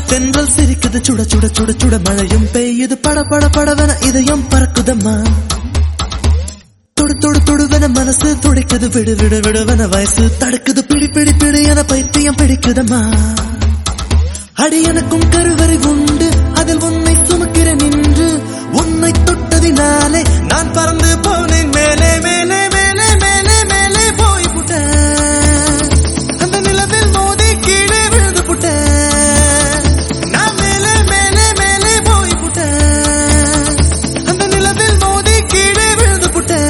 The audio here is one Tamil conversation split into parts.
தென்றல் சிரிக்குது சுட சுட சுட சுட மழையும் பெய்யுது பட பட படவன இதயம் பறக்குதம்மா தொடு தொடு தொடுவன மனசு துடிக்குது விடு விடு விடுவன வயசு தடுக்குது பிடி பிடி பிடி என பைத்தியம் பிடிக்குதம்மா அடி எனக்கும் கருவறை உண்டு அதில் உன்னை சுமக்கிற நின்று உன்னை தொட்டதினாலே நான் பறந்து போனேன் மேலே மேலே மேலே மேலே மேலே போய் புட்டேன் அந்த நிலவில் மோதி கீழே விழுந்து புட்டேன் நான் மேலே மேலே மேலே போய் புட்டேன் அந்த நிலவில் மோதி கீழே விழுந்து புட்டேன்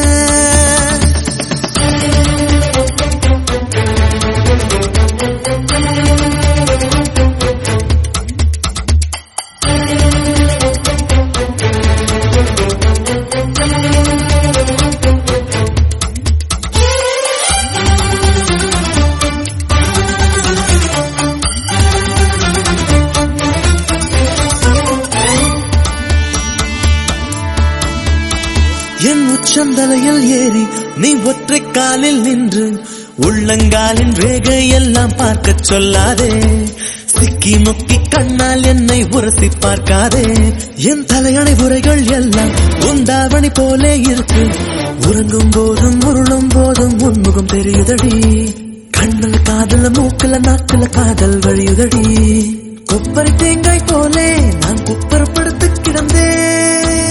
என் உச்சந்தலையில் ஏறி நீ ஒற்றை காலில் நின்று உள்ளங்காலின் ரேகை எல்லாம் பார்க்கச் சொல்லாதே சிக்கி முக்கி கண்ணால் என்னை உரசி பார்க்காதே என் தலையணை உரைகள் எல்லாம் உந்தாவணி போலே இருக்கு உறங்கும் போதும் உருளும் போதும் உன்முகம் தெரியுதடி கண்ணுல காதல மூக்குல நாக்குல காதல் வழியுதடி கொப்பரை தேங்காய் போலே நான் குப்பரப்படுத்து கிடந்தேன்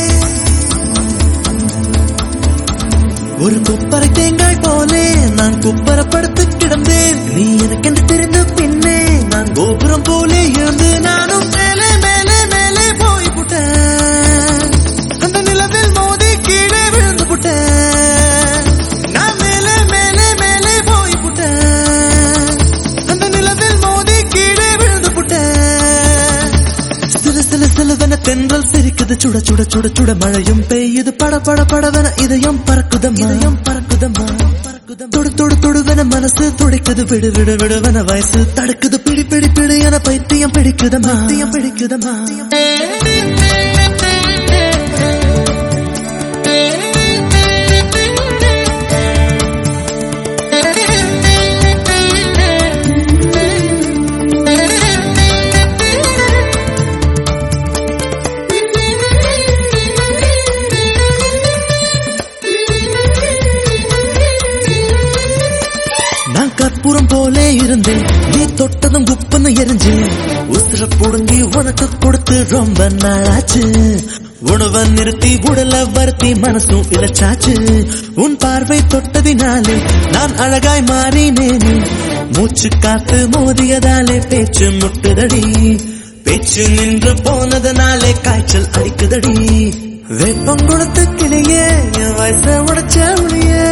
ஒரு குப்பரை தேங்காய் போலே நான் குப்பரப்படுத்து கிடந்தேன் நீ எனக்கென்று தெரிந்த பின்னே நான் கோபுரம் போலே இருந்து நானும் மேலே மேலே மேலே போய் புட்டேன் அந்த நிலவில் மோதி கீழே விழுந்து புட்டேன் நான் மேலே மேலே மேலே போய் புட்டேன் அந்த நிலவில் மோதி கீழே விழுந்து புட்டேன் சில சில சிலவென தென்றல் சிரிக்குது சுட சுட சுட சுட மழையும் பெய்யுது பட பட படவென இதயம் பறக்குதம் இதயம் பறக்குதம்மா தொடு தொடு தொடுவென மனசு துடிக்குது விடு விடு விடுவென வயசு தடுக்குது பிடி பிடி பிடி என பைத்தியம் பிடிக்குதம்மா பைத்தியம் பிடிக்குதம்மா நான் கற்பூரம் போலே இருந்தேன் நீ தொட்டதும் குப்பன்னு எரிஞ்சேன் உசுர புடுங்கி உனக்கு கொடுத்து ரொம்ப நாளாச்சு உணவை நிறுத்தி உடல வருத்தி மனசும் இழைச்சாச்சு உன் பார்வை தொட்டதினாலே நான் அழகாய் மாறினேனே மூச்சு காத்து மோதியதாலே பேச்சு முட்டுதடி பேச்சு நின்று போனதனாலே காய்ச்சல் அடிக்குதடி வெப்பம் கொடுத்த கிளியே என் வயச உடைச்ச ஒளியே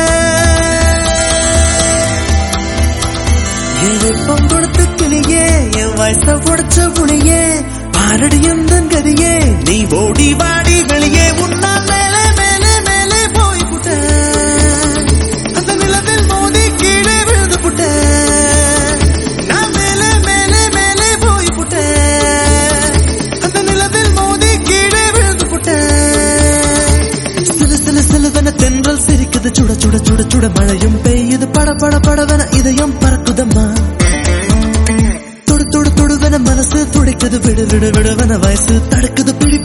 என் வெப்பம் கொடுத்த கிளியே என் வயச உடைச்ச புளியே பாரடி எந்த கதியே நீ ஓடி வாடி வெளியே உன்னா மேலே மேலே மேலே போய் புட்டேன் அந்த நிலவில் மோதி கீழே விழுந்து புட்டேன் நான் மேலே மேலே மேலே போய் புட்டேன் அந்த நிலவில் மோதி கீழே விழுந்து புட்டேன் சில சில சிலவென தென்றல் சிரிக்குது சுட சுட சுட சுட மழையும் பெய்யுது பட பட படவென இதயம் பறக்குதம்மா தொடு தொடு தொடுவென மனசு துடிக்குது விடு விடு விடுவென வயசு தடுக்குது பிடி